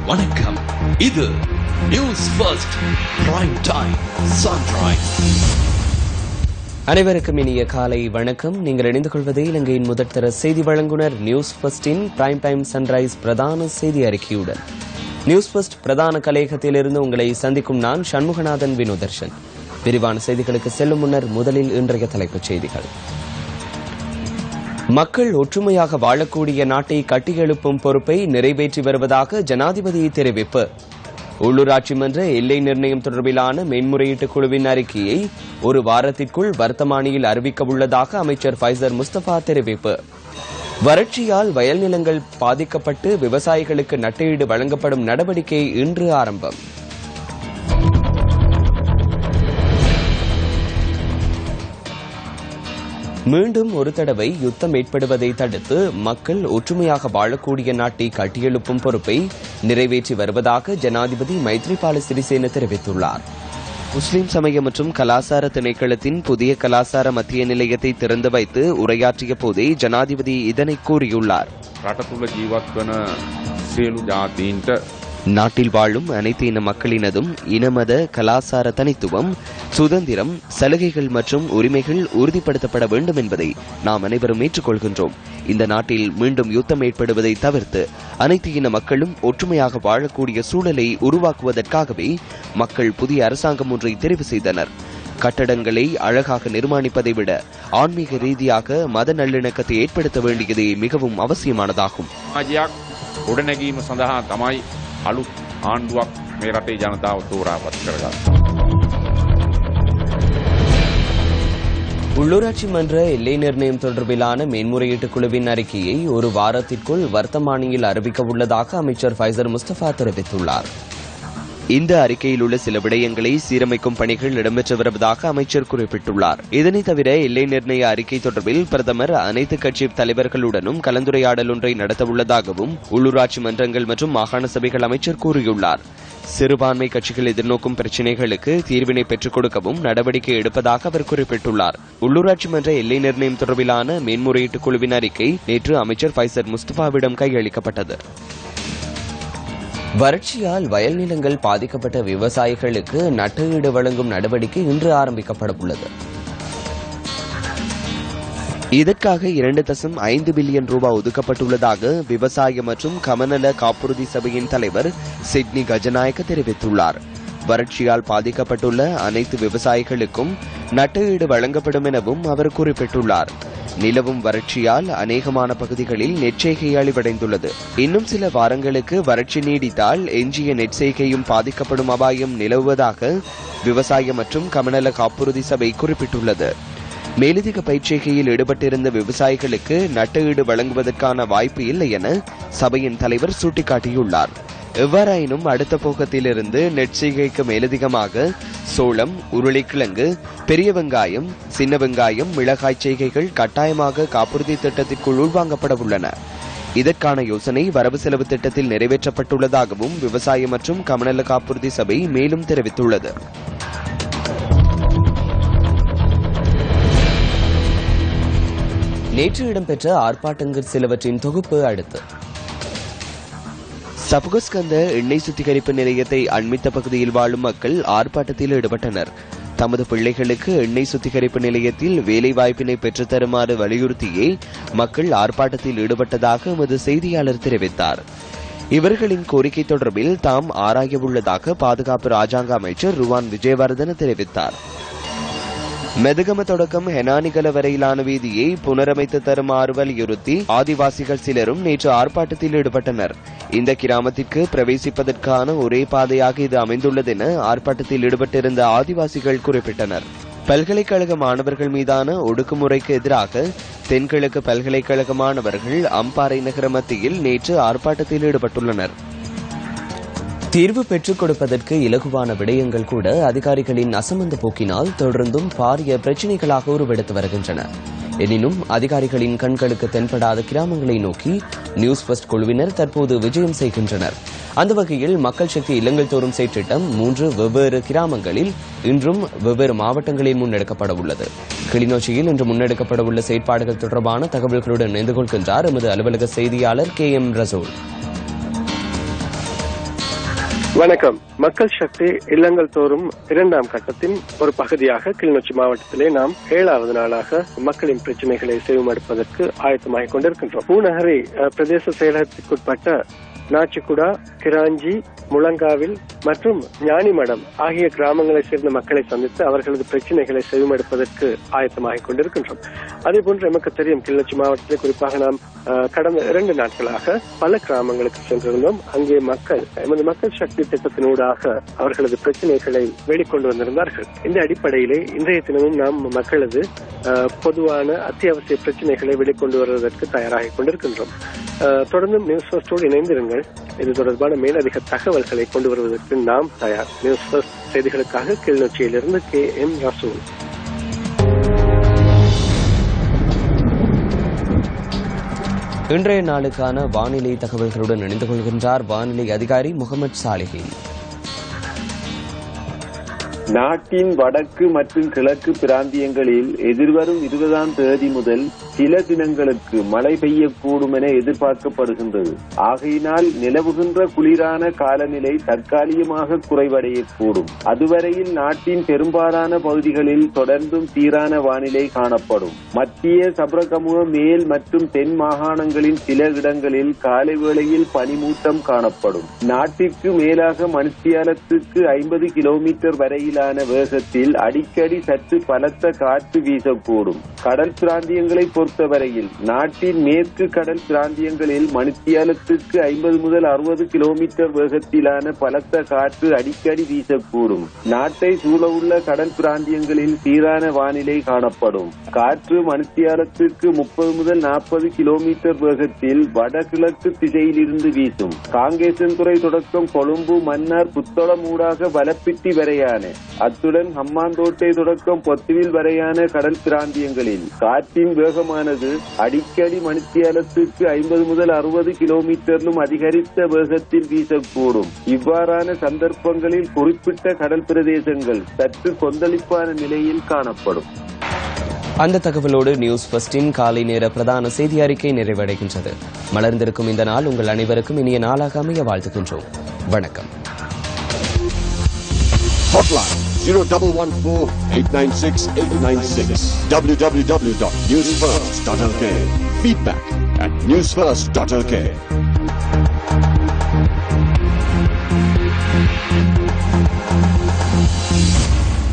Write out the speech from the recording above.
வணக்கம் இது news first prime time sunrise அனைவருக்கும் இனிய காலை வணக்கம் நீங்கள் இணைந்து கொள்வது இலங்கையின் முதற்தர செய்தி வழங்குனர் நியூஸ் ஃபர்ஸ்டின் பிரைம் டைம் சன்ரைஸ் பிரதான செய்தி அறிக்கையுடன் நியூஸ் ஃபர்ஸ்ட் பிரதான கலையகத்திலிருந்து உங்களை சந்திக்கும் நான் சண்முகநாதன் வினோதர்ஷன் விரிவான செய்திகளுக்கு செல்லும் முன்னர் முதலில் இன்றைய தலைப்புச் செய்திகள் மக்கள் ஒற்றுமையாக வாழக்கூடிய நாட்டை கட்டியெழுப்பும் பொறுப்பை நிறைவேற்றி வருவதாக ஜனாதிபதி தெரிவிப்பு உள்ளூராட்சி மன்ற எல்லை நிர்ணயம் தொடர்பிலான மேன்முறையீட்டு குழுவின் அறிக்கையை ஒரு வாரத்திற்குள் வர்த்தமானியில் அறிவிக்க உள்ளதாக அமைச்சர் ஃபைசர் முஸ்தபா தெரிவிப்பு வறட்சியால் வயல் நிலங்கள் பாதிக்கப்பட்டு விவசாயிகளுக்கு நட்டஈடு வழங்கப்படும் நடவடிக்கை இன்று ஆரம்பம் மீண்டும் ஒரு தடவை யுத்தம் ஏற்படுவதை தடுத்து மக்கள் ஒற்றுமையாக வாழக்கூடிய நாட்டை கட்டியெழுப்பும் பொறுப்பை நிறைவேற்றி வருவதாக ஜனாதிபதி மைத்ரிபால சிறிசேன தெரிவித்துள்ளார் முஸ்லிம் சமய மற்றும் கலாசார திணைக்களத்தின் புதிய கலாசார மத்திய நிலையத்தை திறந்து வைத்து உரையாற்றிய போதே ஜனாதிபதி இதனை கூறியுள்ளார் රට තුළ ජීවත් වන සියලු ජාතීන්ට நாட்டில் வாழும் அனைத்து இன மக்களினதும் இனமத கலாசார தனித்துவம் சுதந்திரம் சலுகைகள் மற்றும் உரிமைகள் உறுதிப்படுத்தப்பட வேண்டும் என்பதை நாம் அனைவரும் ஏற்றுக்கொள்கின்றோம் இந்த நாட்டில் மீண்டும் யுத்தம் ஏற்படுவதை தவிர்த்து அனைத்து இன மக்களும் ஒற்றுமையாக வாழக்கூடிய சூழலை உருவாக்குவதற்காகவே மக்கள் புதிய அரசாங்கம் ஒன்றை தெரிவு செய்தனர் கட்டடங்களை அழகாக நிர்மாணிப்பதை விட ஆன்மீக ரீதியாக மத நல்லிணக்கத்தை ஏற்படுத்த வேண்டியது மிகவும் அவசியமானதாகும் ආජයක් ගොඩනැගීම සඳහා තමයි අලුත් ආණ්ඩුවක් මේ රටේ ජනතාව තෝරාපත් කරගත්. உள்ளூராட்சி மன்ற எல்லை நிர்ணயம் தொடர்பிலான மேன்முறையீட்டு குழுவின் அறிக்கையை ஒரு வாரத்திற்குள் வர்த்தமானியில் அறிவிக்க உள்ளதாக அமைச்சர் ஃபைசர் முஸ்தபா தெரிவித்துள்ளார் இந்த அறிக்கையில் உள்ள சில விடயங்களை சீரமைக்கும் பணிகள் இடம்பெற்று வருவதாக அமைச்சர் குறிப்பிட்டுள்ளார் இதனை தவிர எல்லை நிர்ணய அறிக்கை தொடர்பில் பிரதமர் அனைத்து கட்சி தலைவர்களுடனும் கலந்துரையாடல் ஒன்றை நடத்தவுள்ளதாகவும் உள்ளூராட்சி மன்றங்கள் மற்றும் மாகாண சபைகள் அமைச்சர் கூறியுள்ளார் சிறுபான்மை கட்சிகள் எதிர்நோக்கும் பிரச்சினைகளுக்கு தீர்வினை பெற்றுக் கொடுக்கவும் நடவடிக்கை எடுப்பதாக அவர் குறிப்பிட்டுள்ளார் உள்ளூராட்சி மன்ற எல்லை நிர்ணயம் தொடர்பிலான மேன்முறையீட்டு குழுவின் அறிக்கை நேற்று அமைச்சர் ஃபைசர் முஸ்தபாவிடம் கையளிக்கப்பட்டது வறட்சியால் வயல் நிலங்கள் பாதிக்கப்பட்ட விவசாயிகளுக்கு நட்டஈடு வழங்கும் நடவடிக்கை இன்று ஆரம்பிக்கப்பட உள்ளது இதற்காக இரண்டு தசம் ஐந்து பில்லியன் ரூபாய் ஒதுக்கப்பட்டுள்ளதாக விவசாய மற்றும் கமநல காப்புறுதி சபையின் தலைவர் சிட்னி கஜநாயக்க தெரிவித்துள்ளார் வறட்சியால் பாதிக்கப்பட்டுள்ள அனைத்து விவசாயிகளுக்கும் நட்டஈடு வழங்கப்படும் எனவும் அவர் குறிப்பிட்டுள்ளார் நிலவும் வறட்சியால் அநேகமான பகுதிகளில் நெற்செய்கை அழிவடைந்துள்ளது இன்னும் சில வாரங்களுக்கு வறட்சி நீடித்தால் எஞ்சிய நெற்செய்கையும் பாதிக்கப்படும் அபாயம் நிலவுவதாக விவசாய மற்றும் கமநல காப்புறுதி சபை குறிப்பிட்டுள்ளது மேலதிக பயிற்சிகையில் ஈடுபட்டிருந்த விவசாயிகளுக்கு நட்டஈடு வழங்குவதற்கான வாய்ப்பு இல்லை என சபையின் தலைவர் சுட்டிக்காட்டியுள்ளார் எவ்வாறாயினும் அடுத்த போகத்திலிருந்து நெற்செய்கைக்கு மேலதிகமாக சோளம் உருளைக்கிழங்கு பெரிய வெங்காயம் சின்ன வெங்காயம் மிளகாய் செய்கைகள் கட்டாயமாக காப்புறுதி திட்டத்திற்குள் உள்வாங்கப்பட உள்ளன இதற்கான யோசனை வரவு செலவு திட்டத்தில் நிறைவேற்றப்பட்டுள்ளதாகவும் விவசாய மற்றும் கமநல காப்புறுதி சபை மேலும் தெரிவித்துள்ளது நேற்று இடம்பெற்ற ஆர்ப்பாட்டங்கள் சிலவற்றின் தொகுப்பு அடுத்து சபுகஸ்கந்த எண்ணெய் சுத்திகரிப்பு நிலையத்தை அண்மித்த பகுதியில் வாழும் மக்கள் ஆர்ப்பாட்டத்தில் ஈடுபட்டனர் தமது பிள்ளைகளுக்கு எண்ணெய் சுத்திகரிப்பு நிலையத்தில் வேலை வாய்ப்பினை பெற்றுத் தருமாறு வலியுறுத்தியே மக்கள் ஆர்ப்பாட்டத்தில் ஈடுபட்டதாக எமது செய்தியாளர் தெரிவித்தார் இவர்களின் கோரிக்கை தொடர்பில் தாம் ஆராய உள்ளதாக பாதுகாப்பு ராஜாங்க அமைச்சர் ருவான் விஜயவர்தன தெரிவித்தார் மெதுகம தொடக்கம் ஹெனானிகல வரையிலான வீதியை புனரமைத்து தருமாறு வலியுறுத்தி ஆதிவாசிகள் சிலரும் நேற்று ஆர்ப்பாட்டத்தில் ஈடுபட்டனர் இந்த கிராமத்திற்கு பிரவேசிப்பதற்கான ஒரே பாதையாக இது அமைந்துள்ளது என ஆர்ப்பாட்டத்தில் ஈடுபட்டிருந்த ஆதிவாசிகள் குறிப்பிட்டனர் பல்கலைக்கழக மாணவர்கள் மீதான ஒடுக்குமுறைக்கு எதிராக தென்கிழக்கு பல்கலைக்கழக மாணவர்கள் அம்பாறை நகர மத்தியில் நேற்று ஆர்ப்பாட்டத்தில் ஈடுபட்டுள்ளனர் தீர்வு பெற்றுக் கொடுப்பதற்கு இலகுவான விடயங்கள் கூட அதிகாரிகளின் அசமந்த போக்கினால் தொடர்ந்தும் பாரிய பிரச்சினைகளாக உருவெடுத்து வருகின்றன எனினும் அதிகாரிகளின் கண்களுக்கு தென்படாத கிராமங்களை நோக்கி நியூஸ் ஃபர்ஸ்ட் குழுவினர் தற்போது விஜயம் செய்கின்றனர் அந்த வகையில் மக்கள் சக்தி இல்லங்கள் தோறும் செயற்றிட்டம் மூன்று வெவ்வேறு கிராமங்களில் இன்றும் வெவ்வேறு மாவட்டங்களில் முன்னெடுக்கப்பட உள்ளது கிளிநொச்சியில் இன்று முன்னெடுக்கப்பட உள்ள செயற்பாடுகள் தொடர்பான தகவல்களுடன் இணைந்து கொள்கின்றார் எமது அலுவலக செய்தியாளர் கே எம் ரசோல் வணக்கம் மக்கள் சக்தி இல்லங்கள் தோறும் இரண்டாம் கட்டத்தின் ஒரு பகுதியாக கிளிநொச்சி மாவட்டத்திலே நாம் ஏழாவது நாளாக மக்களின் பிரச்சனைகளை செவிமடுப்பதற்கு ஆயத்தமாகிக் கொண்டிருக்கின்றோம் பூநகரி அஹ், பிரதேச செயலகத்திற்குட்பட்ட நாச்சிக்குடா கிராஞ்சி முழங்காவில் மற்றும் ஞானிமடம் ஆகிய கிராமங்களைச் சேர்ந்த மக்களை சந்தித்து அவர்களது பிரச்சனைகளை செவிமடுப்பதற்கு ஆயத்தமாகிக் கொண்டிருக்கின்றோம் அதே போன்று நமக்கு தெரியும் கிளிநொச்சி மாவட்டத்தில் குறிப்பாக நாம் அஹ், கடந்த இரண்டு நாட்களாக பல கிராமங்களுக்கு சென்றிருந்தோம் அங்கே மக்கள் எமது மக்கள் சக்தி திட்டத்தினூடாக அவர்களது பிரச்சனைகளை வெளிக்கொண்டு வந்திருந்தார்கள் இந்த அடிப்படையிலே இன்றைய தினமும் நாம் மக்களது அஹ், பொதுவான அத்தியாவசிய பிரச்சனைகளை வெளிக்கொண்டு வருவதற்கு தயாராகிக் கொண்டிருக்கின்றோம் அஹ், தொடர்ந்தும் நியூஸ் ஃபர்ஸ்டோடு இணைந்திருங்கள் இது தொடர்பான மேலதிக தகவல்களை கொண்டு வருவதற்கு நாம் தயார் நியூஸ் ஃபர்ஸ்ட் செய்திகளுக்காக கிளிநொச்சியிலிருந்து கே எம் ரசூல் இன்றைய நாளுக்கான வானிலை தகவல்களுடன் இணைந்து கொள்கின்றார் வானிலை அதிகாரி முகமது சாலிஹின் நாட்டின் வடக்கு மற்றும் கிழக்கு பிராந்தியங்களில் எதிர்வரும் இருபதாம் தேதி முதல் சில தினங்களுக்கு மழை பெய்யக்கூடும் என எதிர்பார்க்கப்படுகின்றது ஆகையினால் நிலவுகின்ற குளிரான காலநிலை தற்காலிகமாக குறைவடையக்கூடும் அதுவரையில் நாட்டின் பெரும்பாலான பகுதிகளில் தொடர்ந்தும் சீரான வானிலை காணப்படும் மத்திய சப்ரகமுக மேல் மற்றும் தென் மாகாணங்களின் சில இடங்களில் காலை வேளையில் பனிமூட்டம் காணப்படும் நாட்டிற்கு மேலாக மணித்தியாலத்துக்கு ஐம்பது கிலோமீட்டர் வரையிலான வேகத்தில் அடிக்கடி சற்று பலத்த காற்று வீசக்கூடும் கடல் பிராந்தியங்களை பொறுத்தவரையில் நாட்டின் மேற்கு கடல் பிராந்தியங்களில் மணித்தியாலத்துக்கு ஐம்பது முதல் அறுபது கிலோமீட்டர் வேகத்திலான பலத்த காற்று அடிக்கடி வீசக்கூடும் நாட்டை சூழவுள்ள கடல் பிராந்தியங்களில் சீரான வானிலை காணப்படும் காற்று மணித்தியாலத்துக்கு முப்பது முதல் நாற்பது கிலோமீட்டர் வேகத்தில் வடகிழக்கு திசையிலிருந்து வீசும் காங்கேசன்துறை தொடக்கம் கொழும்பு மன்னார் புத்தளம் ஊடாக வலப்பிட்டி வரையான அத்துடன் ஹம்மாந்தோட்டை தொடக்கம் பொத்துவில் வரையான கடல் பிராந்தியங்களில் காற்றின் வேகமானது அடிக்கடி மணித்தியாலத்துக்கு ஐம்பது முதல் அறுபது கிலோமீட்டரிலும் அதிகரித்த வேகத்தில் வீசக்கூடும் இவ்வாறான சந்தர்ப்பங்களில் குறிப்பிட்ட கடல் பிரதேசங்கள் சற்று கொந்தளிப்பான நிலையில் காணப்படும் அந்த தகவலோடு நியூஸ் ஃபர்ஸ்டின் காலை நேர பிரதான செய்தி அறிக்கை நிறைவடைகின்றது மலர்ந்திருக்கும் இந்த நாள் உங்கள் அனைவருக்கும் இனிய நாளாக அமைய வாழ்த்துகின்றோம் வணக்கம் Hotline 0114-896-896 www.newsfirst.lk Feedback at newsfirst.lk